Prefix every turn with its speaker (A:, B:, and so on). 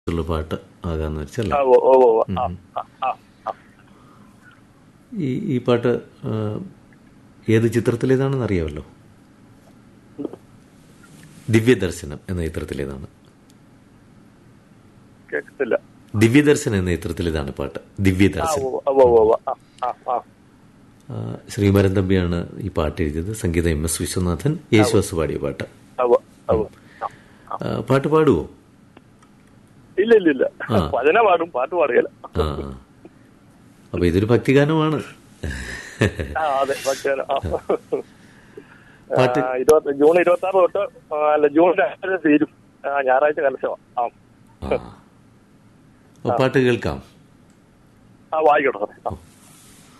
A: ഉള്ള പാട്ട് ആകാന്ന് വെച്ചല്ലേ
B: ആ, ഓ ഓ ഓ ആ ആ, ആ ആ.
A: ഈ ഈ പാട്ട് ആ, ഏത് ചിത്രത്തിലേതാണെന്ന് അറിയാമല്ലോ ദിവ്യദർശനം എന്ന ചിത്രത്തിലേതാണ്
B: കേൾക്കത്തില്ല
A: ദിവ്യദർശനം എന്ന ചിത്രത്തിലേതാണ് പാട്ട്
B: ആ
A: ദിവ്യദർശനം
B: ഓ ഓ ഓ ഓ ആ ആ ആ
A: ആ, ശ്രീമരൻ തമ്പിയാണ് ഈ പാട്ട് എഴുതിയത് സംഗീതം എം എസ് വിശ്വനാഥൻ യേശുദാസ് പാടിയ പാട്ട്
B: ആ, ഓ, ആ, ഓ. ആ.
A: ആ, പാട്ട് പാടുവോ
B: ഇല്ല ഇല്ല ഇല്ല
A: ആ.
B: ഭജന പാടും പാട്ട് പാടുകയില്ല
A: ആ അപ്പൊ ഇതൊരു ഭക്തിഗാനമാണ്
B: ആ അതെ ഭക്തന് ആ.
A: പാട്ട്
B: ആ, ഇരുപത്തി ജൂൺ ഇരുപത്തി ആറ് തൊട്ട് ആ, അല്ല ജൂൺ രണ്ടിന് തീരും ആ, ഞായറാഴ്ച കലശമാ ആ
A: ആ. അപ്പൊ പാട്ട് കേൾക്കാം
B: ആ വായിക്കട്ടെ സാറേ ആ